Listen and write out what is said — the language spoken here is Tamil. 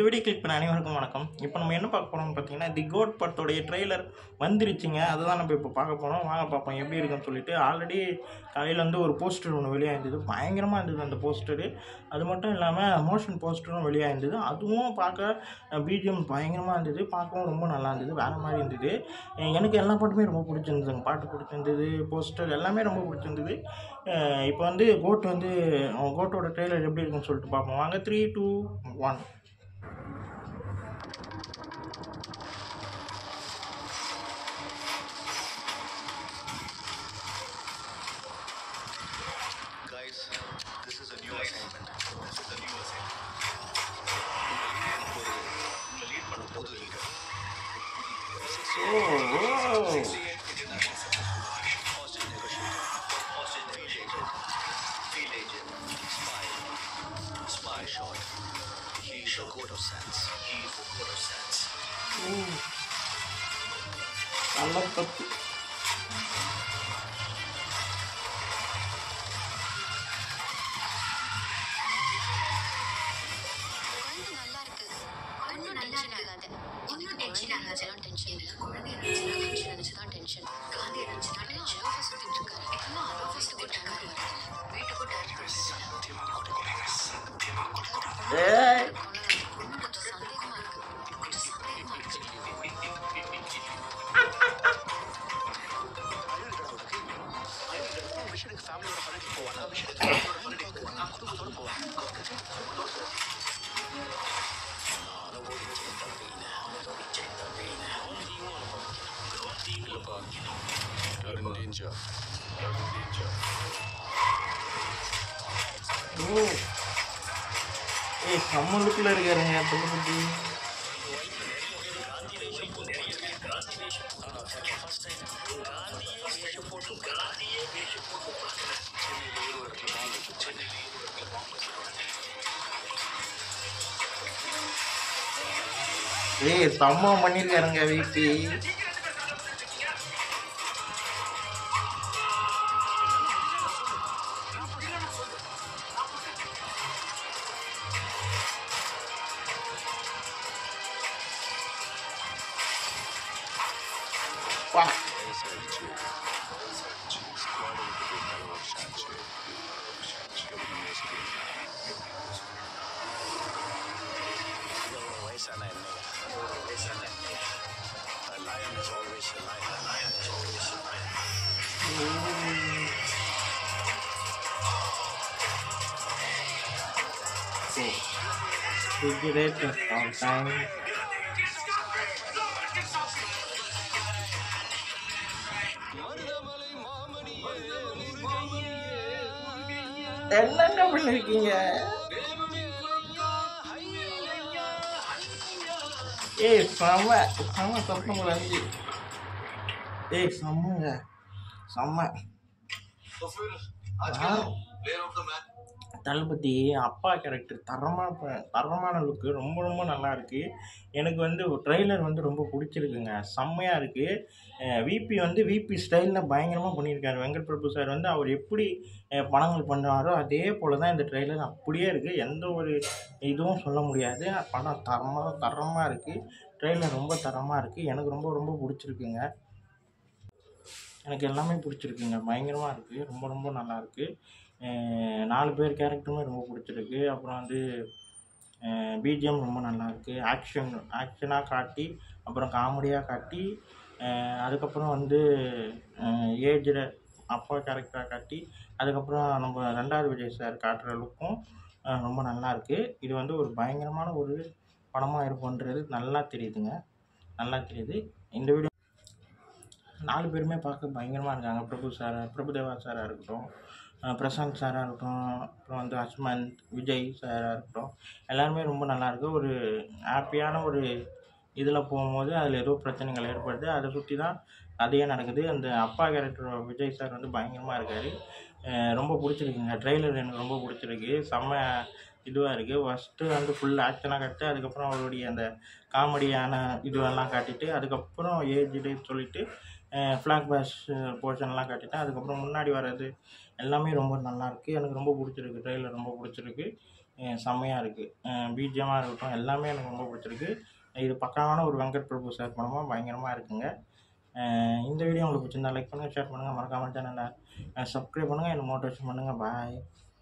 வீடியோ கிளிக் பண்ண அனைவருக்கும் வணக்கம் இப்போ நம்ம என்ன பார்க்க போறோம்னு பார்த்தீங்கன்னா தி கோட் படத்தோடைய ட்ரெய்லர் வந்துருச்சுங்க அதுதான் நம்ம இப்போ பார்க்க போகிறோம் வாங்க பார்ப்போம் எப்படி இருக்குன்னு சொல்லிட்டு ஆல்ரெடி காலையில் வந்து ஒரு போஸ்டர் ஒன்று வெளியாக இருந்தது பயங்கரமாக இருந்தது அந்த போஸ்டரு அது மட்டும் இல்லாமல் மோஷன் போஸ்டரும் வெளியாக இருந்தது அதுவும் பார்க்க பிஜிஎம் பயங்கரமாக இருந்தது பார்க்கவும் ரொம்ப நல்லா இருந்தது வேறு மாதிரி இருந்தது அஹ் எனக்கு எல்லா பாட்டுமே ரொம்ப பிடிச்சிருந்ததுங்க பாட்டு பிடிச்சிருந்தது போஸ்டர் எல்லாமே ரொம்ப பிடிச்சிருந்தது அஹ் இப்போ வந்து கோட் வந்து கோட்டோட ட்ரெய்லர் எப்படி இருக்குன்னு சொல்லிட்டு பார்ப்போம் வாங்க three two one Guys, this is a new assignment. This is a new assignment. உங்களை lead பண்ண புது leader. O O Hostage negotiator. Hostage field agent. Field agent. Spy. Spy shot. He is the goat of sense. He is the goat of sense. நல்ல பத்து குழந்தை நல்லா இருக்கு ஒன்றும் டென்ஷன் ஆகாது ஒன்றும் டென்ஷன் ஆகாது டென்ஷன் இல்லை குழந்தை நினைச்சு நினைச்சு தான் டென்ஷன் காந்தி நினைச்சு தான் டென்ஷன் அலோஃபா சுத்திட்டு இருக்காரு எல்லாம் அலோஃபா சுத்திட்டு இருக்காரு வீட்டுக்கும் டேரக்டர் ஏய் இன்னும் கொஞ்சம் சந்தேகமா இருக்கு கொஞ்சம் சந்தேகமா இருக்கு விஷயத்துக்கு ஃபேமிலியோட ஹாலிடே போவானா விஷயத்துக்கு ஃபேமிலியோட ஹாலிடே போவானா குடும்பத்தோட போவானா You're in danger. You're in danger. ஓ ஏய் கம்மலுக்குள்ள இருக்காருங்க தளபதி ஏய் சம்பவம் பண்ணியிருக்காருங்க வீட்டு வா வயசான என்னையா வயசான என்னையா A lion is always a lion. A lion is always a lion. Refrigerator sometime. என்னங்க பண்ணிருக்கீங்க ஏய் செம்ம செம்ம சத்தம் வந்து ஏய் செம்மங்க செம்ம யார்? தளபதி அப்பா கேரக்டர் தரமாக ப- தரமான லுக்கு ரொம்ப ரொம்ப நல்லா இருக்கு எனக்கு வந்து ட்ரெய்லர் வந்து ரொம்ப பிடிச்சிருக்குங்க செம்மையாக இருக்குது விபி வந்து விபி ஸ்டைலில் பயங்கரமாக பண்ணியிருக்காரு வெங்கட் பிரபு சார் வந்து அவர் எப்படி அஹ், படங்கள் பண்ணுறாரோ அதே போல் தான் இந்த ட்ரெய்லர் அப்படியே இருக்குது எந்த ஒரு இதுவும் சொல்ல முடியாது படம் தரமாக தரமாக இருக்குது ட்ரெய்லர் ரொம்ப தரமாக இருக்குது எனக்கு ரொம்ப ரொம்ப பிடிச்சிருக்குங்க எனக்கு எல்லாமே பிடிச்சிருக்குங்க பயங்கரமாக இருக்குது ரொம்ப ரொம்ப நல்லா இருக்கு அஹ் நாலு பேர் கேரக்டருமே ரொம்ப பிடிச்சிருக்கு அப்புறம் வந்து பிஜிஎம் ரொம்ப நல்லா இருக்கு ஆக்ஷன் ஆக்ஷனாக காட்டி அப்புறம் காமெடியாக காட்டி அஹ் அதுக்கப்புறம் வந்து ஏஜில் அப்பா கேரக்டராக காட்டி அதுக்கப்புறம் நம்ம ரெண்டாவது விஜய் சார் காட்டுற லுக்கும் அஹ் ரொம்ப நல்லா இருக்கு இது வந்து ஒரு பயங்கரமான ஒரு படமாக இருக்குன்றது நல்லா தெரியுதுங்க நல்லா தெரியுது இந்த வீடியோ நாலு பேருமே பார்க்க பயங்கரமாக இருக்காங்க பிரபு சார் பிரபுதேவா சாராக இருக்கட்டும் அஹ் பிரசாந்த் சாராக இருக்கட்டும் அப்புறம் வந்து ஹஸ்மந்த் விஜய் சாராக இருக்கட்டும் எல்லாருமே ரொம்ப நல்லா இருக்கு ஒரு ஹாப்பியான ஒரு இதில் போகும்போது அதில் ஏதோ பிரச்சனைகள் ஏற்படுது அதை சுற்றி தான் கதையே நடக்குது அந்த அப்பா கேரக்டர் விஜய் சார் வந்து பயங்கரமாக இருக்கார் ரொம்ப பிடிச்சிருக்குங்க ட்ரெய்லர் எனக்கு ரொம்ப பிடிச்சிருக்கு செம்ம இதுவாக இருக்குது ஃபஸ்ட்டு வந்து ஃபுல் ஆக்ஷனாக காட்டு அதுக்கப்புறம் அவருடைய அந்த காமெடியான இதுவெல்லாம் காட்டிட்டு அதுக்கப்புறம் ஏஜ்டு சொல்லிட்டு ஃப்ளாக் பேஷ் போர்ஷன்லாம் காட்டிட்டேன் அதுக்கப்புறம் முன்னாடி வர்றது எல்லாமே ரொம்ப நல்லா இருக்கு எனக்கு ரொம்ப பிடிச்சிருக்கு ட்ரெயிலர் ரொம்ப பிடிச்சிருக்கு செம்மையாக இருக்குது பிஜிஎம்மாக இருக்கட்டும் எல்லாமே எனக்கு ரொம்ப பிடிச்சிருக்கு இது பக்காவான ஒரு வெங்கட் பிரபு சார் படமாக பயங்கரமாக இருக்குங்க அஹ் இந்த வீடியோ உங்களுக்கு பிடிச்சிருந்தா லைக் பண்ணுங்கள் ஷேர் பண்ணுங்கள் மறக்காமல் சேனலை சப்ஸ்கிரைப் பண்ணுங்கள் என்ன மோட்டிவேஷன் பண்ணுங்கள் பாய்